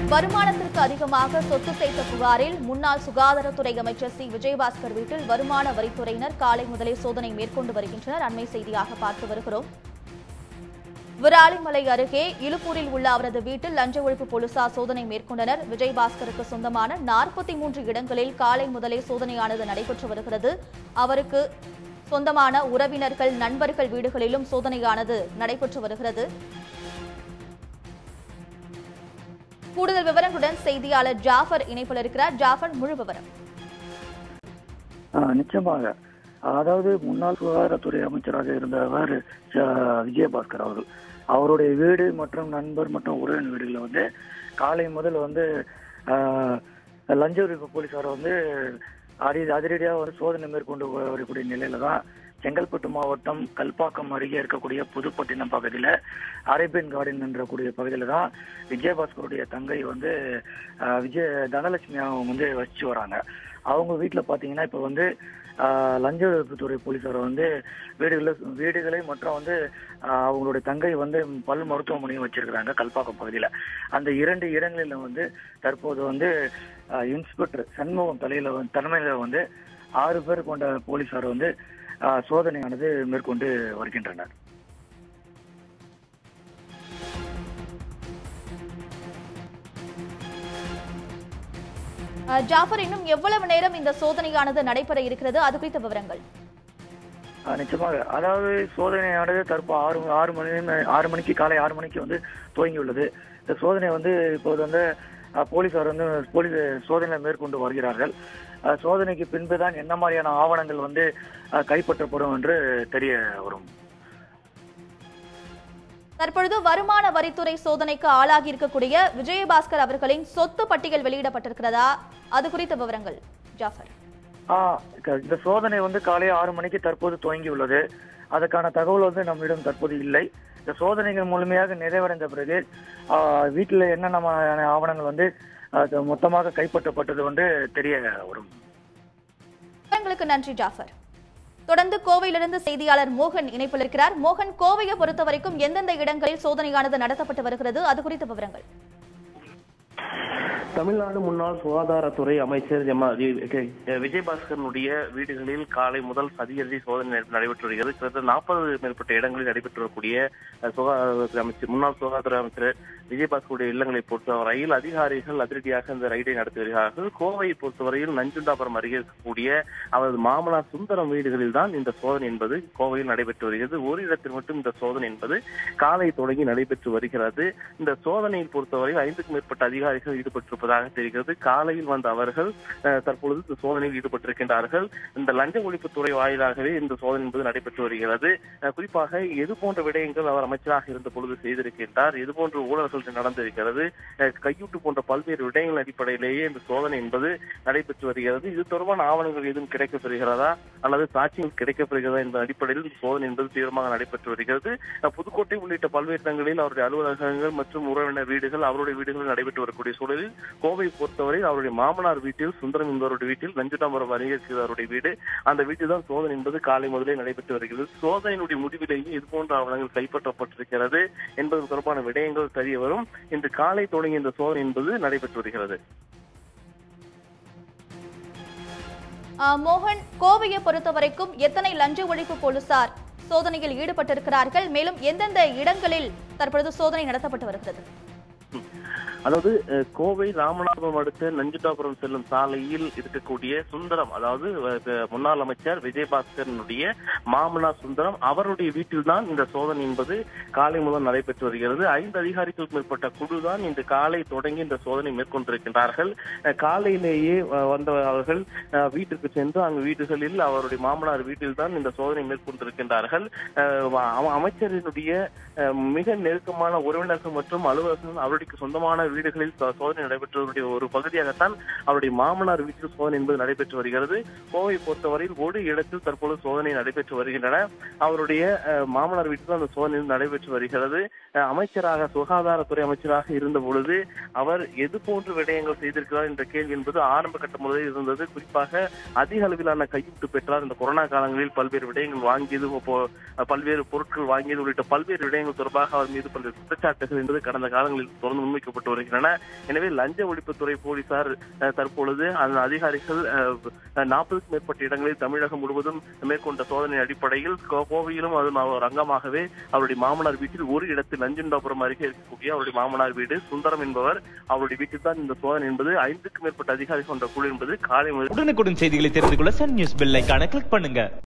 வருமானத்திற்கு அதிகமாக சொத்து சேர்த்த புகாரில் முன்னாள் சுகாதாரத்துறை அமைச்சர் சி விஜயபாஸ்கர் வீட்டில் வருமான வரித்துறையினர் காலை முதலே சோதனை மேற்கொண்டு வருகின்றனர் அண்மை செய்தியாக பார்த்து வருகிறோம் விராலிமலை அருகே இலுப்பூரில் உள்ள அவரது வீட்டில் லஞ்ச ஒழிப்பு போலீசார் சோதனை மேற்கொண்டனர் விஜயபாஸ்கருக்கு சொந்தமான நாற்பத்தி மூன்று இடங்களில் காலை முதலே சோதனையானது நடைபெற்று வருகிறது அவருக்கு சொந்தமான உறவினர்கள் நண்பர்கள் வீடுகளிலும் சோதனையானது நடைபெற்று வருகிறது கூடுதல் விவரங்களுடன் செய்தியாளர் ஜாஃபர் இணைப்பில் இருக்கிறார் ஜாஃபர் முழு விவரம் ஆ, நிச்சயமாக அதாவது முன்னாள் சுகாதாரத்துறை அமைச்சராக இருந்தவர் ச- விஜயபாஸ்கர் அவர்கள் அவருடைய வீடு மற்றும் நண்பர் மற்றும் உறவினர் வீடுகளில் வந்து காலை முதல் வந்து ஆ, லஞ்ச ஒழிப்பு போலீசார் வந்து அடி அதிரடியாக வந்து சோதனை மேற்கொண்டு வ- வரக்கூடிய நிலையில தான் செங்கல்பட்டு மாவட்டம் கல்பாக்கம் அருகே இருக்கக்கூடிய புதுப்பட்டினம் பகுதியில் அரேபியன் கார்டன் என்ற கூடிய பகுதியில் தான் விஜயபாஸ்கருடைய தங்கை வந்து ஆ, விஜய தனலட்சுமி அவங்க வந்து வச்சு வராங்க அவங்க வீட்டில் பார்த்தீங்கன்னா இப்போ வந்து ஆஹ், லஞ்ச ஒழிப்புத்துறை போலீசார் வந்து வீடுகளில் வீடுகளை மற்றும் வந்து ஆஹ், அவங்களுடைய தங்கை வந்து பல் மருத்துவமனையும் வச்சிருக்கிறாங்க கல்பாக்கம் பகுதியில் அந்த இரண்டு இடங்களில் வந்து தற்போது வந்து ஆஹ், இன்ஸ்பெக்டர் சண்முகம் தலையில வந்து தலைமையில் வந்து ஆறு பேர் கொண்ட போலீசார் வந்து ஆஹ், சோதனையானது மேற்கொண்டு வருகின்றனர் அஹ், ஜாஃபர் இன்னும் எவ்வளவு நேரம் இந்த சோதனையானது நடைபெற இருக்கிறது அது குறித்த விவரங்கள் ஆஹ் நிச்சயமாக அதாவது சோதனையானது தற்போ ஆறு ஆறு மணி ஆறு மணிக்கு காலை ஆறு மணிக்கு வந்து துவங்கி உள்ளது இந்த சோதனை வந்து இப்போது வந்து ஆஹ் போலீசார் வந்து போலீஸ் சோதனை மேற்கொண்டு வருகிறார்கள் ஆஹ் சோதனைக்கு பின்புதான் என்ன மாதிரியான ஆவணங்கள் வந்து ஆஹ் கைப்பற்றப்படும் என்று தெரிய வரும் தற்பொழுது வருமான வரித்துறை சோதனைக்கு ஆளாகி இருக்கக்கூடிய விஜயபாஸ்கர் அவர்களின் சொத்து பட்டியல் வெளியிடப்பட்டிருக்கிறதா அது குறித்த விவரங்கள் ஜாஃபர் ஆ, க- இந்த சோதனை வந்து காலை ஆறு மணிக்கு தற்போது துவங்கி உள்ளது அதற்கான தகவல் வந்து நம்மிடம் தற்போது இல்லை இந்த சோதனைகள் முழுமையாக நிறைவடைந்த பிறகு ஆ, வீட்டில் என்னென்ன மாதிரியான ஆவணங்கள் வந்து அது மொத்தமாக கைப்பற்றப்பட்டது வந்து தெரிய வரும் விவரங்களுக்கு நன்றி ஜாஃபர் தொடர்ந்து கோவையிலிருந்து செய்தியாளர் மோகன் இணைப்பில் இருக்கிறார் மோகன் கோவையை பொறுத்தவரைக்கும் எந்தெந்த இடங்களில் சோதனையானது நடத்தப்பட்டு வருகிறது அது குறித்த விவரங்கள் தமிழ்நாடு முன்னாள் சுகாதாரத்துறை அமைச்சர் எம் ஆர் வி- கே- விஜயபாஸ்கரனுடைய வீடுகளில் காலை முதல் சதியடி சோதனை நடைபெற்று- நடைபெற்று வருகிறது கிட்டத்தட்ட நாற்பது மேற்பட்ட இடங்களில் நடைபெற்று வரக்கூடிய அஹ், சுகாதாரத்துறை அமைச்சர் முன்னாள் சுகாதார அமைச்சர் விஜயபாஸ்கருடைய இல்லங்களை பொறுத்தவரையில் அதிகாரிகள் அதிரடியாக இந்த ரைடை நடத்தி வருகிறார்கள் கோவையை பொறுத்தவரையில் நஞ்சுண்டாபுரம் அருகே இருக்கக்கூடிய அவரது மாமனார் சுந்தரம் வீடுகளில் தான் இந்த சோதனை என்பது கோவையில் நடைபெற்று வருகிறது ஒரு இடத்தில் மட்டும் இந்த சோதனை என்பது காலை தொடங்கி நடைபெற்று வருகிறது இந்த சோதனையை பொறுத்தவரையில் ஐந்துக்கும் மேற்பட்ட அதிகாரிகள் ஈடுபட்டிருப்பதாக தெரிகிறது காலையில் வந்த அவர்கள் அஹ், தற்பொழுது இந்த சோதனையில் ஈடுபட்டிருக்கின்றார்கள் இந்த லஞ்ச ஒழிப்புத்துறை வாயிலாகவே இந்த சோதனை என்பது நடைபெற்று வருகிறது அஹ், குறிப்பாக எது போன்ற விடயங்கள் அவர் அமைச்சராக இருந்த பொழுது செய்திருக்கின்றார் எது போன்ற ஊழல்கள் நடந்திருக்கிறது அஹ், கையூட்டு போன்ற பல்வேறு விடயங்கள் அடிப்படையிலேயே இந்த சோதனை என்பது நடைபெற்று வருகிறது இது தொடர்பான ஆவணங்கள் எதுவும் கிடைக்கப்பெறுகிறதா அல்லது சாட்சியங்கள் கிடைக்கப்பெறுகிறதா என்ற அடிப்படையில் இந்த சோதனை என்பது தீவிரமாக நடைபெற்று வருகிறது அஹ், புதுக்கோட்டை உள்ளிட்ட பல்வேறு இடங்களில் அவருடைய அலுவலகங்கள் மற்றும் உறவினர் வீடுகள் அவருடைய வீடுகளில் நடைபெற்று வரக்கூடிய சூழலில் கோவை பொறுத்தவரை அவருடைய மாமனார் வீட்டில் சுந்தரம் என்பவருடைய வீட்டில் நஞ்சுடாமரம் அருகே இருக்கிற அவருடைய வீடு அந்த வீட்டில் தான் சோதனை என்பது காலை முதலே நடைபெற்று வருகிறது சோதனையினுடைய முடிவிலேயே இது போன்ற ஆவணங்கள் கைப்பற்றப்பட்டிருக்கிறது என்பது தொடர்பான விடயங்கள் தெரிய வரும் இன்று காலை தொடங்கிய இந்த சோதனை என்பது நடைபெற்று வருகிறது அஹ், மோகன் கோவையை பொறுத்தவரைக்கும் எத்தனை லஞ்ச ஒழிப்பு போலீசார் சோதனையில் ஈடுபட்டிருக்கிறார்கள் மேலும் எந்தெந்த இடங்களில் தற்பொழுது சோதனை நடத்தப்பட்டு வருகிறது அதாவது அஹ், கோவை ராமநாதபுரம் அடுத்த நஞ்சுட்டாபுரம் செல்லும் சாலையில் இருக்கக்கூடிய சுந்தரம் அதாவது அஹ், முன்னாள் அமைச்சர் விஜயபாஸ்கரனுடைய மாமனார் சுந்தரம் அவருடைய வீட்டில்தான் இந்த சோதனை என்பது காலை முதல் நடைபெற்று வருகிறது ஐந்து அதிகாரிகளுக்கு மேற்பட்ட குழுதான் இன்று காலை தொடங்கி இந்த சோதனை மேற்கொண்டிருக்கின்றார்கள் அஹ், காலையிலேயே அஹ், வந்த அவர்கள் அஹ், வீட்டுக்கு சென்று அங்கு வீடுகளில் அவருடைய மாமனார் வீட்டில்தான் இந்த சோதனை மேற்கொண்டிருக்கின்றார்கள் அஹ், அம- அமைச்சரினுடைய அஹ், மிக நெருக்கமான உறவினர்கள் மற்றும் அலுவலர்கள் அவருடைய சொந்தமான வீடுகளில் சோ- சோதனை நடைபெற்றவருடைய ஒரு பகுதியாகத்தான் அவருடைய மாமனார் வீட்டில் சோதனை என்பது நடைபெற்று வருகிறது கோவை பொறுத்தவரையில் ஒரு இடத்தில் தற்போது சோதனை நடைபெற்று வருகின்றன அவருடைய அஹ், மாமனார் வீட்டில் அந்த சோதனை நடைபெற்று வருகிறது அஹ், அமைச்சராக சுகாதாரத்துறை அமைச்சராக இருந்த பொழுது அவர் எது போன்ற விடயங்கள் செய்திருக்கிறார் என்ற கேள்வி என்பது ஆரம்ப கட்ட முதலில் இருந்தது குறிப்பாக அதிக அளவிலான கையூட்டு பெற்றார் இந்த கொரோனா காலங்களில் பல்வேறு விடயங்கள் வாங்கியது போ- பல்வேறு பொருட்கள் வாங்கியது உள்ளிட்ட பல்வேறு விடயங்கள் தொடர்பாக அவர் மீது பல்வேறு குற்றச்சாட்டுகள் என்பது கடந்த காலங்களில் தொடர்ந்து முன்வைக்கப்பட்டு வருகிறது வருகின்றன எனவே லஞ்ச ஒழிப்புத்துறை போலீசார் அஹ், தற்பொழுது அந்த அதிகாரிகள் நாற்பதுக்கும் மேற்பட்ட இடங்களில் தமிழகம் முழுவதும் மேற்கொண்ட சோதனை அடிப்படையில் கோ- கோவையிலும் அது ஒரு அங்கமாகவே அவருடைய மாமனார் வீட்டில் ஒரு இடத்தில் நஞ்சுண்டாபுரம் அருகே இருக்கக்கூடிய அவருடைய மாமனார் வீடு சுந்தரம் என்பவர் அவருடைய வீட்டில் தான் இந்த சோதனை என்பது ஐந்துக்கும் மேற்பட்ட அதிகாரிகள் கொண்ட குழு என்பது காலை முதல் உடனுக்குடன் செய்திகளை தெரிந்து கொள்ள சன் நியூஸ் பெல் ஐகானை கிளிக் பண்ணுங்க